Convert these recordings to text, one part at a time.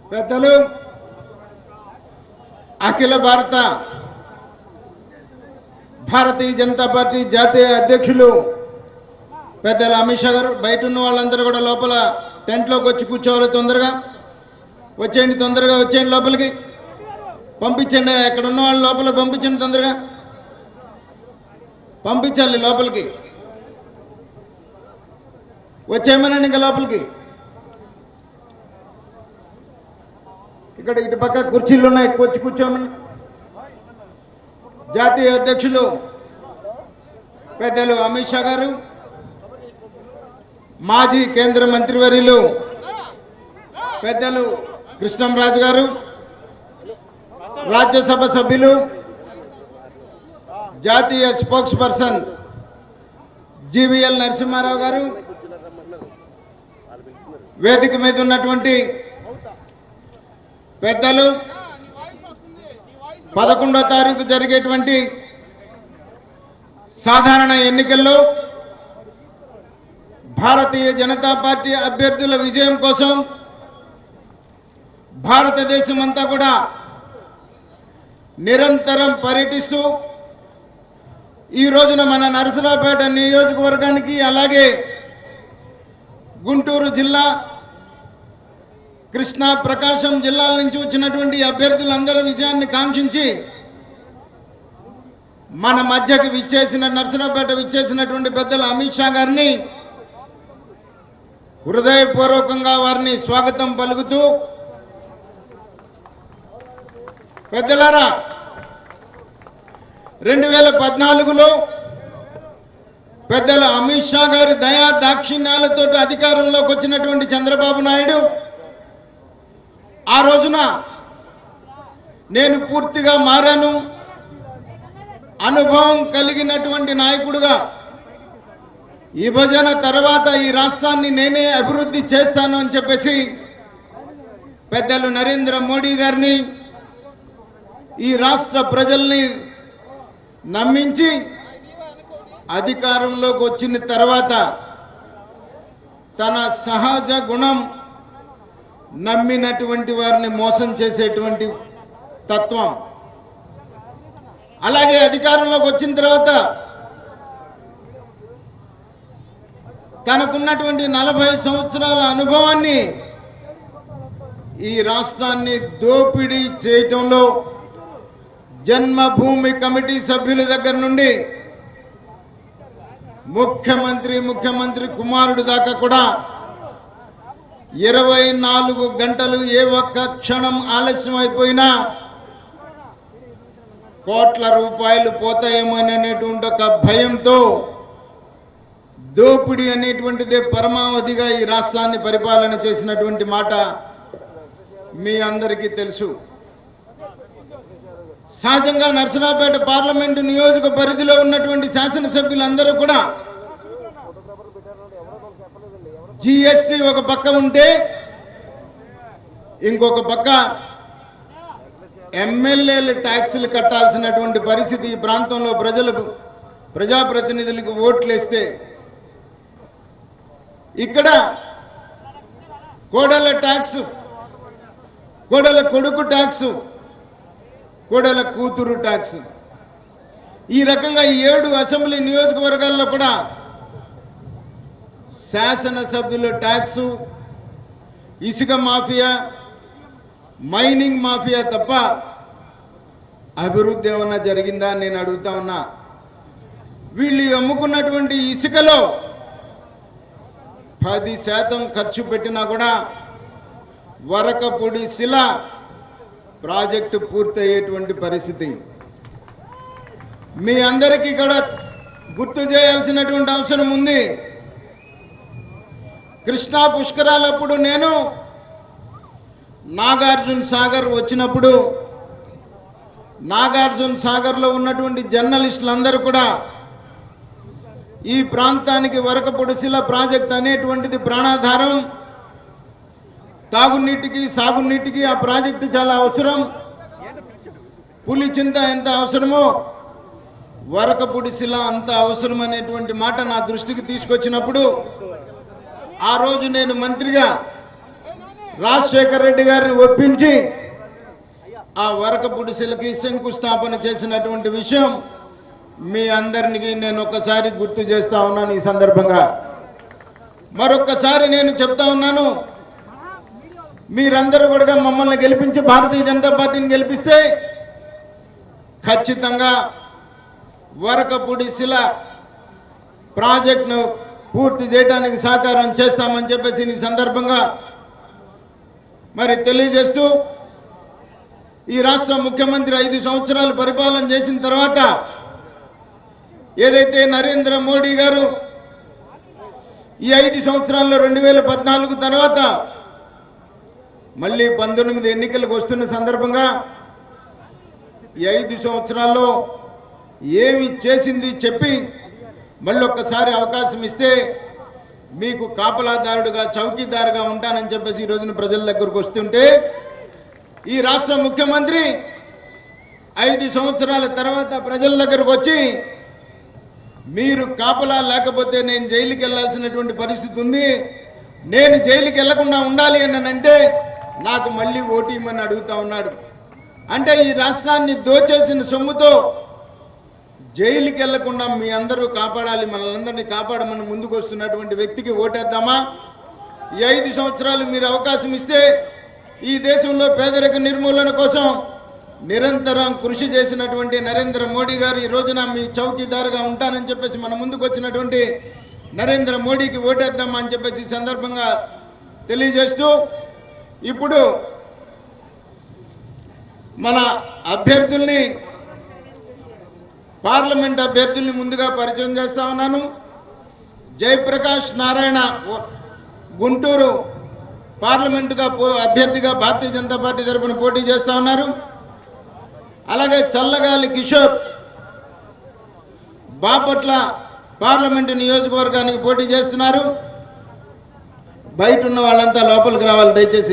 పెద్దలు అఖిల భారత భారతీయ జనతా పార్టీ జాతీయ అధ్యక్షులు పెద్దల అమిత్ షా గారు బయట ఉన్న వాళ్ళందరూ కూడా లోపల టెంట్లోకి వచ్చి కూర్చోవాలి తొందరగా వచ్చేయండి తొందరగా వచ్చేయండి లోపలికి పంపించండి ఎక్కడ ఉన్న వాళ్ళు లోపల పంపించండి తొందరగా పంపించాలి లోపలికి వచ్చేయమనండి ఇంకా లోపలికి ఇక్కడ ఇటు పక్క కుర్చీలు ఉన్నాయి వచ్చి కూర్చోమని జాతీయ అధ్యక్షులు పెద్దలు అమిత్ షా గారు మాజీ కేంద్ర మంత్రివర్యులు పెద్దలు కృష్ణంరాజు గారు రాజ్యసభ సభ్యులు జాతీయ స్పోక్స్ పర్సన్ జీవీఎల్ నరసింహారావు గారు వేదిక మీద ఉన్నటువంటి పెద్దలు పదకొండో తారీఖు జరిగేటువంటి సాధారణ ఎన్నికల్లో భారతీయ జనతా పార్టీ అభ్యర్థుల విజయం కోసం భారతదేశం అంతా కూడా నిరంతరం పర్యటిస్తూ ఈ రోజున మన నరసరావుపేట నియోజకవర్గానికి అలాగే గుంటూరు జిల్లా కృష్ణా ప్రకాశం జిల్లాల నుంచి వచ్చినటువంటి అభ్యర్థులందరూ విజయాన్ని కాంక్షించి మన మధ్యకి విచ్చేసిన నరసరావుపేట విచ్చేసినటువంటి పెద్దలు అమిత్ షా గారిని హృదయపూర్వకంగా వారిని స్వాగతం పలుకుతూ పెద్దలారా రెండు వేల పద్నాలుగులో పెద్దలు అమిత్ షా గారి దయా దాక్షిణ్యాలతో అధికారంలోకి వచ్చినటువంటి చంద్రబాబు నాయుడు ఆ రోజున నేను పూర్తిగా మారాను అనుభవం కలిగినటువంటి నాయకుడుగా విభజన తర్వాత ఈ రాష్ట్రాన్ని నేనే అభివృద్ధి చేస్తాను అని చెప్పేసి పెద్దలు నరేంద్ర మోడీ గారిని ఈ రాష్ట్ర ప్రజల్ని నమ్మించి అధికారంలోకి వచ్చిన తర్వాత తన సహజ గుణం నమ్మినటువంటి వారిని మోసం చేసేటువంటి తత్వం అలాగే అధికారంలోకి వచ్చిన తర్వాత తనకున్నటువంటి నలభై సంవత్సరాల అనుభవాన్ని ఈ రాష్ట్రాన్ని దోపిడీ చేయటంలో జన్మభూమి కమిటీ సభ్యుల దగ్గర నుండి ముఖ్యమంత్రి ముఖ్యమంత్రి కుమారుడు దాకా కూడా ఇరవై నాలుగు గంటలు ఏ ఒక్క క్షణం ఆలస్యం అయిపోయినా కోట్ల రూపాయలు పోతాయేమోననేటువంటి ఒక భయంతో దోపిడీ అనేటువంటిదే పరమావధిగా ఈ రాష్ట్రాన్ని పరిపాలన చేసినటువంటి మాట మీ అందరికీ తెలుసు సహజంగా నర్సరావుపేట పార్లమెంటు నియోజక పరిధిలో ఉన్నటువంటి శాసనసభ్యులందరూ కూడా జిఎస్టి ఒక పక్క ఉంటే ఇంకొక పక్క ఎమ్మెల్యేలు ట్యాక్సులు కట్టాల్సినటువంటి పరిస్థితి ఈ ప్రాంతంలో ప్రజలకు ప్రజాప్రతినిధులకు ఓట్లేస్తే ఇక్కడ కోడల ట్యాక్స్ కోడల కొడుకు ట్యాక్స్ కోడల కూతురు ట్యాక్స్ ఈ రకంగా ఈ ఏడు అసెంబ్లీ నియోజకవర్గాల్లో కూడా శాసనసభ్యుల ట్యాక్సు ఇసుక మాఫియా మైనింగ్ మాఫియా తప్ప అభివృద్ధి ఏమన్నా జరిగిందా అని నేను అడుగుతా ఉన్నా వీళ్ళు అమ్ముకున్నటువంటి ఇసుకలో పది శాతం ఖర్చు పెట్టినా కూడా వరకపొడి శిల ప్రాజెక్టు పూర్తయ్యేటువంటి పరిస్థితి మీ అందరికీ కూడా గుర్తు చేయాల్సినటువంటి అవసరం ఉంది కృష్ణా పుష్కరాలప్పుడు నేను నాగార్జున సాగర్ వచ్చినప్పుడు నాగార్జున సాగర్లో ఉన్నటువంటి జర్నలిస్టులందరూ కూడా ఈ ప్రాంతానికి వరకపొడిశిల ప్రాజెక్ట్ అనేటువంటిది ప్రాణాధారం తాగునీటికి సాగునీటికి ఆ ప్రాజెక్టు చాలా అవసరం పులిచింత ఎంత అవసరమో వరకపుడిశిల అంత అవసరం అనేటువంటి మాట నా దృష్టికి తీసుకొచ్చినప్పుడు ఆ రోజు నేను మంత్రిగా రాజశేఖర రెడ్డి గారిని ఒప్పించి ఆ వరక పుడిసెలకి శంకుస్థాపన చేసినటువంటి విషయం మీ అందరికీ నేను ఒక్కసారి గుర్తు చేస్తా ఉన్నాను ఈ సందర్భంగా మరొక్కసారి నేను చెప్తా ఉన్నాను మీరందరూ కూడా మమ్మల్ని గెలిపించి భారతీయ జనతా పార్టీని గెలిపిస్తే ఖచ్చితంగా వరకపుడి శిల ప్రాజెక్టును పూర్తి చేయడానికి సహకారం చేస్తామని చెప్పేసి ఈ సందర్భంగా మరి తెలియజేస్తూ ఈ రాష్ట్ర ముఖ్యమంత్రి ఐదు సంవత్సరాలు పరిపాలన చేసిన తర్వాత ఏదైతే నరేంద్ర మోడీ గారు ఈ ఐదు సంవత్సరాల్లో రెండు వేల పద్నాలుగు తర్వాత మళ్ళీ పంతొమ్మిది ఎన్నికలకు వస్తున్న సందర్భంగా ఈ ఐదు సంవత్సరాల్లో ఏమి చేసింది చెప్పి మళ్ళీ ఒక్కసారి అవకాశం ఇస్తే మీకు కాపలాదారుడుగా చౌకీదారుగా ఉంటానని చెప్పేసి ఈ రోజున ప్రజల దగ్గరకు వస్తుంటే ఈ రాష్ట్ర ముఖ్యమంత్రి ఐదు సంవత్సరాల తర్వాత ప్రజల దగ్గరకు వచ్చి మీరు కాపలా లేకపోతే నేను జైలుకి వెళ్ళాల్సినటువంటి పరిస్థితి ఉంది నేను జైలుకి వెళ్లకుండా ఉండాలి అని అంటే నాకు మళ్ళీ ఓటీమని అడుగుతా ఉన్నాడు అంటే ఈ రాష్ట్రాన్ని దోచేసిన సొమ్ముతో జైలుకి వెళ్లకుండా మీ అందరూ కాపాడాలి మనల్ని కాపాడమని ముందుకు వస్తున్నటువంటి వ్యక్తికి ఓటేద్దామా ఈ ఐదు సంవత్సరాలు మీరు అవకాశం ఇస్తే ఈ దేశంలో పేదరిక నిర్మూలన కోసం నిరంతరం కృషి చేసినటువంటి నరేంద్ర మోడీ గారు ఈ రోజున మీ చౌకీదారుగా ఉంటానని చెప్పేసి మన ముందుకు వచ్చినటువంటి నరేంద్ర మోడీకి ఓటేద్దామా అని చెప్పేసి ఈ సందర్భంగా తెలియజేస్తూ ఇప్పుడు మన అభ్యర్థుల్ని పార్లమెంట్ అభ్యర్థుల్ని ముందుగా పరిచయం చేస్తా ఉన్నాను జయప్రకాష్ నారాయణ ఓ- గుంటూరు పార్లమెంటుగా పో- అభ్యర్థిగా భారతీయ జనతా పార్టీ తరఫున పోటీ చేస్తా ఉన్నారు అలాగే చల్లగాలి కిషోర్ బాపట్ల పార్లమెంటు నియోజకవర్గానికి పోటీ చేస్తున్నారు బయట ఉన్న వాళ్ళంతా లోపలికి రావాలి దయచేసి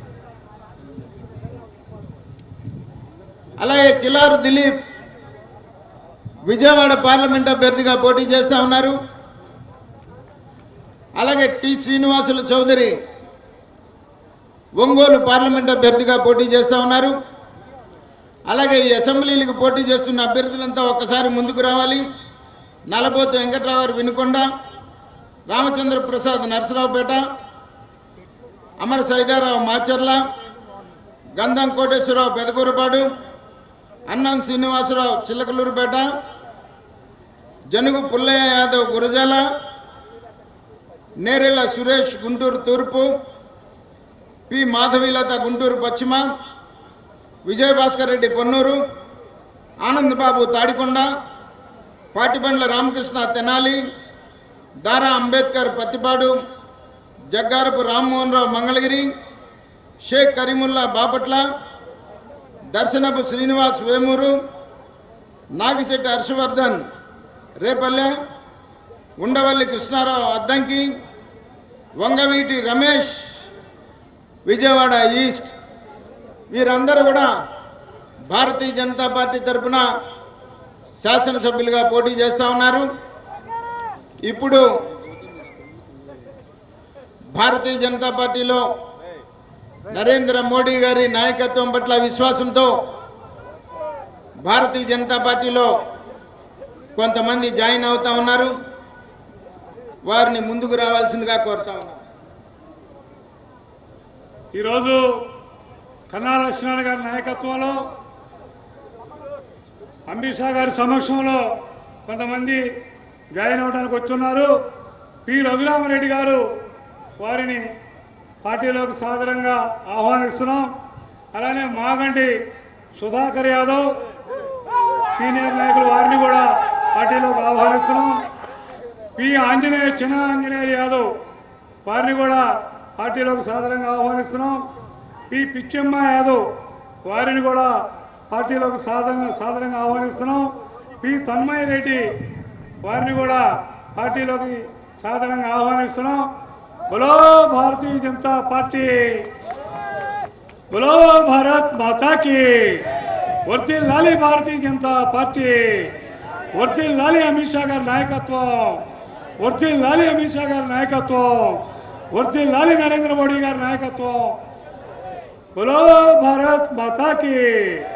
అలాగే కిలారు దిలీప్ విజయవాడ పార్లమెంట్ అభ్యర్థిగా పోటీ చేస్తా ఉన్నారు అలాగే టి శ్రీనివాసులు చౌదరి ఒంగోలు పార్లమెంట్ అభ్యర్థిగా పోటీ చేస్తా ఉన్నారు అలాగే ఈ అసెంబ్లీలకు పోటీ చేస్తున్న అభ్యర్థులంతా ఒక్కసారి ముందుకు రావాలి నలబోతు వెంకట్రావు గారు వినుకొండ రామచంద్ర ప్రసాద్ నరసరావుపేట అమర సైదారావు మాచర్ల గంధం కోటేశ్వరరావు పెదకూరపాడు అన్నం శ్రీనివాసరావు చిల్లకలూరుపేట జనుగు పుల్లయ్య యాదవ్ గురజాల నేరెళ్ల సురేష్ గుంటూరు తూర్పు పి మాధవీలత గుంటూరు పశ్చిమ విజయభాస్కర్ రెడ్డి పొన్నూరు ఆనందబాబు తాడికొండ పాటిబండ్ల రామకృష్ణ తెనాలి దారా అంబేద్కర్ పత్తిపాడు జగ్గారపు రామ్మోహన్ రావు మంగళగిరి షేక్ కరీముల్లా బాపట్ల దర్శనపు శ్రీనివాస్ వేమూరు నాగిశెట్టి హర్షవర్ధన్ రేపల్లె ఉండవల్లి కృష్ణారావు అద్దంకి వంగవీటి రమేష్ విజయవాడ ఈస్ట్ వీరందరూ కూడా భారతీయ జనతా పార్టీ తరఫున శాసనసభ్యులుగా పోటీ చేస్తూ ఉన్నారు ఇప్పుడు భారతీయ జనతా పార్టీలో నరేంద్ర మోడీ గారి నాయకత్వం పట్ల విశ్వాసంతో భారతీయ జనతా పార్టీలో కొంతమంది జాయిన్ అవుతా ఉన్నారు వారిని ముందుకు రావాల్సిందిగా కోరుతా ఉన్నాను ఈరోజు కన్నా లక్ష్మణ్ గారి నాయకత్వంలో అమిత్ షా గారి సమక్షంలో కొంతమంది జాయిన్ అవడానికి వచ్చున్నారు పి రఘురామరెడ్డి గారు వారిని పార్టీలోకి సాదరంగా ఆహ్వానిస్తున్నాం అలానే మాగంటి సుధాకర్ యాదవ్ సీనియర్ నాయకులు వారిని కూడా పార్టీలోకి ఆహ్వానిస్తున్నాం పి ఆంజనేయ చిన్న ఆంజనేయ యాదవ్ వారిని కూడా పార్టీలోకి సాధారణంగా ఆహ్వానిస్తున్నాం పి పిచ్చమ్మ యాదవ్ వారిని కూడా పార్టీలోకి సాధారణ సాధారణంగా ఆహ్వానిస్తున్నాం పి తన్మయ రెడ్డి వారిని కూడా పార్టీలోకి సాధారణంగా ఆహ్వానిస్తున్నాం బలో భారతీయ జనతా పార్టీ బలో భారత్ మాతాకి వర్తి లాలి భారతీయ జనతా పార్టీ వర్తి లాలి అమిత్ షా గారి నాయకత్వం వర్తి లాలి అమిత్ షా గారి నాయకత్వం వర్తి లాలి నరేంద్ర మోడీ గారి నాయకత్వం बोलो भारत माता की